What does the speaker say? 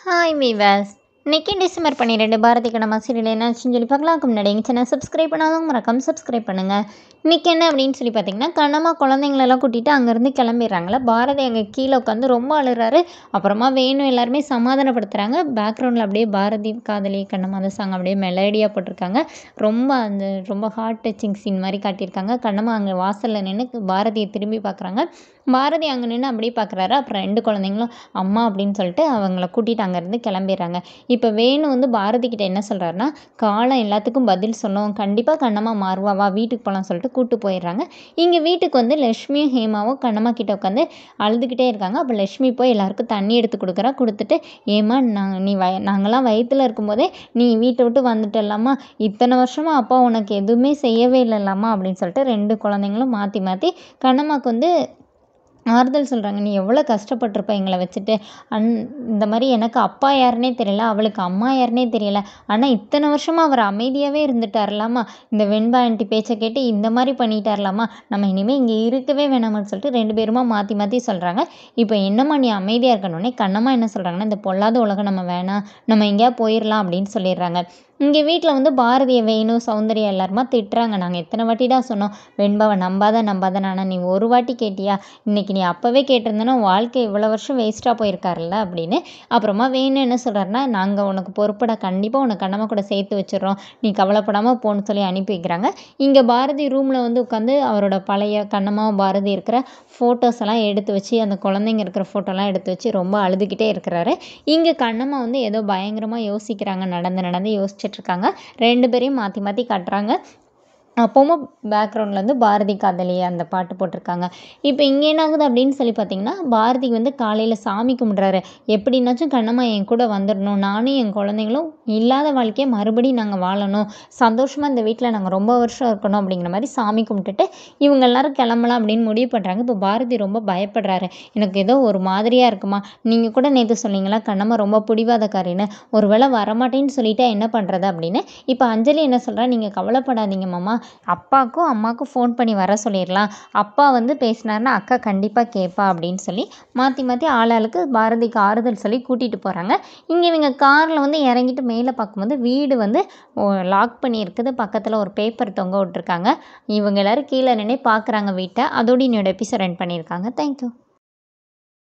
hi viewers இன்னைக்கு December பன்னிரெண்டு Bharathi கணமா serial என்னாச்சுன்னு சொல்லி பார்க்கலாம் அதுக்கு முன்னாடி எங்கள் சேனல் சப்ஸ்கிரைப் பண்ணாதவங்க மறக்காம சப்ஸ்கிரைப் பண்ணுங்கள் இன்றைக்கி என்ன அப்படின்னு சொல்லி பார்த்தீங்கன்னா கண்ணம்மா குழந்தைங்களெல்லாம் கூட்டிகிட்டு அங்கேருந்து கிளம்பிடுறாங்களா பாரதி அங்கே கீழே உட்காந்து ரொம்ப அழுறாரு அப்புறமா வேணும் எல்லாருமே சமாதானப்படுத்துகிறாங்க பேக்ரவுண்டில் அப்படியே பாரதி காதலி கண்ணம்மா அந்த சாங் அப்படியே மெலடியாக போட்டிருக்காங்க ரொம்ப அந்த ரொம்ப ஹார்ட் டச்சிங் சீன் மாதிரி காட்டியிருக்காங்க கண்ணம்மா அங்கே வாசலில் நின்று பாரதியை திரும்பி பார்க்குறாங்க பாரதி அங்கே நின்று அப்படியே பார்க்குறாரு அப்புறம் ரெண்டு குழந்தைங்களும் அம்மா அப்படின்னு சொல்லிட்டு அவங்கள கூட்டிகிட்டு அங்கேருந்து கிளம்பிடுறாங்க இப்போ வேணு வந்து பாரதி கிட்ட என்ன சொல்கிறாருன்னா காலம் எல்லாத்துக்கும் பதில் சொல்லும் கண்டிப்பாக கண்ணம்மா மாறுவா வா வீட்டுக்கு போகலாம் சொல்லிட்டு கூப்பிட்டு போயிடுறாங்க இங்கே வீட்டுக்கு வந்து லக்ஷ்மியும் ஹேமாவும் கண்ணம்மா கிட்ட உட்காந்து அழுதுகிட்டே இருக்காங்க அப்போ லக்ஷ்மி போய் எல்லாருக்கும் தண்ணி எடுத்து கொடுக்குறா கொடுத்துட்டு ஏமா நாங்கள் நீ வய நாங்களாம் வயிற்றில் இருக்கும்போதே நீ வீட்டை விட்டு வந்துட்டலாமா இத்தனை வருஷமா அப்பா உனக்கு எதுவுமே செய்யவே இல்லைல்லாமா அப்படின்னு சொல்லிட்டு ரெண்டு குழந்தைங்களும் மாற்றி மாற்றி கண்ணம்மாவுக்கு வந்து ஆறுதல் சொல்கிறாங்க நீ எவ்வளோ கஷ்டப்பட்டிருப்ப எங்களை வச்சுட்டு அன் இந்த மாதிரி எனக்கு அப்பா யாருன்னே தெரியல அவளுக்கு அம்மா யாருன்னே தெரியல ஆனால் இத்தனை வருஷமாக அவர் அமைதியாகவே இருந்துட்டார்லாமா இந்த வெண்பா ஆண்டி பேச்சை கேட்டு இந்த மாதிரி பண்ணிட்டார்லாமா நம்ம இனிமேல் இங்கே இருக்கவே வேணாமான்னு சொல்லிட்டு ரெண்டு பேருமா மாற்றி மாற்றி சொல்கிறாங்க இப்போ என்னம்மா நீ அமைதியாக இருக்கணுன்னே கண்ணம்மா என்ன சொல்கிறாங்கன்னா இந்த பொல்லாத உலகம் நம்ம வேணாம் நம்ம எங்கேயா போயிடலாம் அப்படின்னு சொல்லிடுறாங்க இங்கே வீட்டில் வந்து பாரதியை வேணு சௌந்தர்யா எல்லாருமா திட்டுறாங்க நாங்கள் எத்தனை வாட்டிடா சொன்னோம் வெண்பாவை நம்பாத நம்பாத ஆனால் நீ ஒரு வாட்டி கேட்டியா இன்னைக்கு நீ அப்போவே கேட்டிருந்தேன்னா வாழ்க்கை இவ்வளோ வருஷம் வேஸ்ட்டாக போயிருக்காருல்ல அப்படின்னு அப்புறமா வேணு என்ன சொல்கிறாருன்னா நாங்கள் உனக்கு பொறுப்படா கண்டிப்பாக உனக்கு கண்ணம்மா கூட சேர்த்து வச்சிடுறோம் நீ கவலைப்படாமல் போன்னு சொல்லி அனுப்பி வைக்கிறாங்க இங்கே பாரதி ரூமில் வந்து உட்காந்து அவரோட பழைய கண்ணம்மாவும் பாரதி இருக்கிற ஃபோட்டோஸ் எல்லாம் எடுத்து வச்சு அந்த குழந்தைங்க இருக்கிற ஃபோட்டோலாம் எடுத்து வச்சு ரொம்ப அழுதுகிட்டே இருக்கிறாரு இங்கே கண்ணம்மா வந்து ஏதோ பயங்கரமாக யோசிக்கிறாங்க நடந்து நடந்து யோசிச்சுட்டு இருக்காங்க ரெண்டு பேரையும் மாற்றி மாற்றி காட்டுறாங்க அப்பவும் பேக்ரவுண்டில் வந்து பாரதி காதலி அந்த பாட்டு போட்டிருக்காங்க இப்போ இங்கே என்ன ஆகுது அப்படின்னு சொல்லி பார்த்தீங்கன்னா பாரதி வந்து காலையில் சாமி கும்பிட்றாரு எப்படின்னாச்சும் கண்ணம்மா என் கூட வந்துடணும் நானும் என் குழந்தைங்களும் இல்லாத வாழ்க்கையை மறுபடியும் நாங்கள் வாழணும் சந்தோஷமாக இந்த வீட்டில் நாங்கள் ரொம்ப வருஷம் இருக்கணும் அப்படிங்கிற மாதிரி சாமி கும்பிட்டுட்டு இவங்க எல்லாரும் கிளம்பலாம் அப்படின்னு முடிவு பண்ணுறாங்க இப்போ பாரதி ரொம்ப பயப்படுறாரு எனக்கு ஏதோ ஒரு மாதிரியாக இருக்குமா நீங்கள் கூட நேற்று சொன்னீங்களா கண்ணம்மா ரொம்ப பிடிவாதக்காரின்னு ஒருவேளை வரமாட்டேன்னு சொல்லிட்டா என்ன பண்ணுறது அப்படின்னு இப்போ அஞ்சலி என்ன சொல்கிறா நீங்கள் கவலைப்படாதீங்க மாமா அப்பாவுக்கும் அம்மாவுக்கும் ஃபோன் பண்ணி வர சொல்லிடலாம் அப்பா வந்து பேசினாருன்னா அக்கா கண்டிப்பாக கேட்பா அப்படின்னு சொல்லி மாற்றி மாற்றி ஆளாளுக்கு பாரதிக்கு ஆறுதல் சொல்லி கூட்டிகிட்டு போகிறாங்க இங்கே இவங்க காரில் வந்து இறங்கிட்டு மேலே பார்க்கும்போது வீடு வந்து லாக் பண்ணியிருக்குது பக்கத்தில் ஒரு பேப்பர் தொங்க விட்ருக்காங்க இவங்க எல்லோரும் கீழே நின்று பார்க்குறாங்க வீட்டை அதோடு என்னோட எபிசோட் ரன் பண்ணியிருக்காங்க தேங்க்யூ